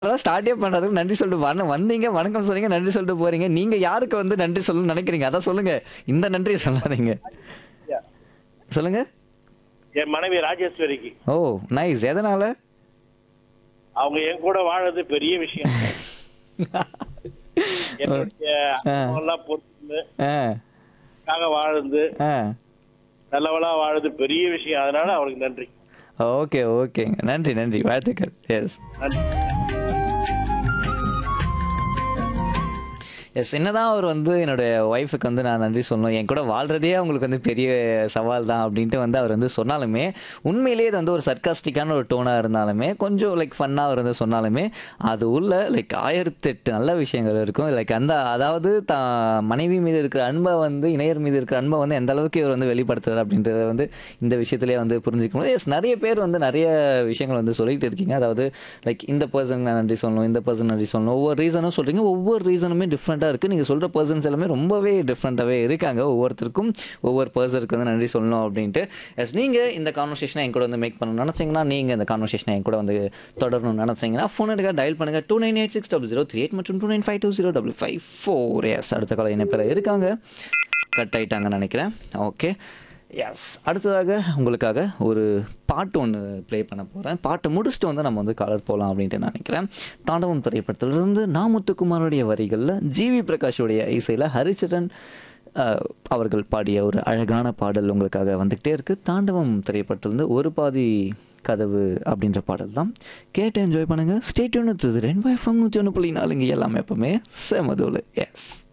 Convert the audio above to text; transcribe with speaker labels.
Speaker 1: அதான் ஸ்டார்ட்டே பண்றதுக்கு நன்றி சொல்லிட்டு வரணும் வந்தீங்க வணக்கம் சொன்னீங்க நன்றி சொல்லிட்டு போறீங்க நீங்க யாருக்கு வந்து நன்றி சொல்லணும்னு நினைக்கிறீங்க அதான் சொல்லுங்க இந்த நன்றி சொல்லாதீங்க சொல்லுங்க
Speaker 2: என் மனைவி ராஜேஸ்வரிக்கு
Speaker 1: ஓ நைஸ் எதனால
Speaker 2: அவங்க என் கூட வாழறது பெரிய விஷயம் என்னுடைய எல்லாம் பொறுத்து
Speaker 1: ஆ
Speaker 2: காக வாழ்ந்து
Speaker 1: ஆ
Speaker 2: நல்லவளா வாழறது பெரிய விஷயம் அதனால அவளுக்கு நன்றி
Speaker 1: ஓகே ஓகேங்க நன்றி நன்றி வாழ்த்துக்கள் எஸ்
Speaker 2: நன்றி
Speaker 1: எஸ் என்னதான் அவர் வந்து என்னுடைய ஒய்ஃபுக்கு வந்து நான் நன்றி சொல்லணும் என் கூட வாழ்றதே அவங்களுக்கு வந்து பெரிய சவால் தான் அப்படின்ட்டு வந்து அவர் வந்து சொன்னாலுமே உண்மையிலேயே இது வந்து ஒரு சர்க்காஸ்டிக்கான ஒரு டோனாக இருந்தாலுமே கொஞ்சம் லைக் ஃபன்னாக அவர் வந்து சொன்னாலுமே அது உள்ள லைக் ஆயிரத்தெட்டு நல்ல விஷயங்கள் இருக்கும் லைக் அந்த அதாவது தான் மனைவி மீது இருக்கிற அன்பை வந்து இணையர் மீது இருக்கிற அன்பை வந்து எந்த அளவுக்கு இவர் வந்து வெளிப்படுத்துறாரு அப்படின்றத வந்து இந்த விஷயத்திலே வந்து புரிஞ்சுக்க முடியும் எஸ் நிறைய பேர் வந்து நிறைய விஷயங்கள் வந்து சொல்லிட்டு இருக்கீங்க அதாவது லைக் இந்த பர்சன் நான் நன்றி சொல்லணும் இந்த பர்சன் நன்றி சொல்லணும் ஒவ்வொரு ரீசனும் சொல்றீங்க ஒவ்வொரு ரீசனுமே டிஃப்ரெண்ட்டாக இருக்குது நீங்கள் சொல்கிற பர்சன்ஸ் எல்லாமே ரொம்பவே டிஃப்ரெண்ட்டாகவே இருக்காங்க ஒவ்வொருத்தருக்கும் ஒவ்வொரு பர்சனுக்கு வந்து நன்றி சொல்லணும் அப்படின்ட்டு எஸ் நீங்கள் இந்த கான்வர்சேஷனை என் கூட வந்து மேக் பண்ணணும்னு நினச்சிங்கன்னா நீங்கள் இந்த கான்வர்சேஷனை என் கூட வந்து தொடரணும்னு நினச்சிங்கன்னா ஃபோன் எடுக்க டயல் பண்ணுங்கள் two nine eight six double zero three eight மற்றும் two nine five two zero double five four எஸ் அடுத்த கால இணைப்பில் இருக்காங்க கட் ஆயிட்டாங்கன்னு நினைக்கிறேன் ஓகே எஸ் அடுத்ததாக உங்களுக்காக ஒரு பாட்டு ஒன்று ப்ளே பண்ண போகிறேன் பாட்டை முடிச்சுட்டு வந்து நம்ம வந்து கலர் போகலாம் அப்படின்ட்டு நான் நினைக்கிறேன் தாண்டவம் திரைப்படத்திலிருந்து நாமுத்துக்குமாரோடைய வரிகளில் ஜிவி பிரகாஷோடைய இசையில் ஹரிச்சரன் அஹ், அவர்கள் பாடிய ஒரு அழகான பாடல் உங்களுக்காக வந்துக்கிட்டே இருக்குது தாண்டவம் திரைப்படத்திலிருந்து ஒரு பாதி கதவு அப்படின்ற பாடல் தான் கேட்டு என்ஜாய் பண்ணுங்கள் ஸ்டேட் ஒன்று ரெண்டு எஃப்எம் நூற்றி ஒன்று புள்ளி நாலுங்க எல்லாமே எப்பவுமே செமதூள் எஸ்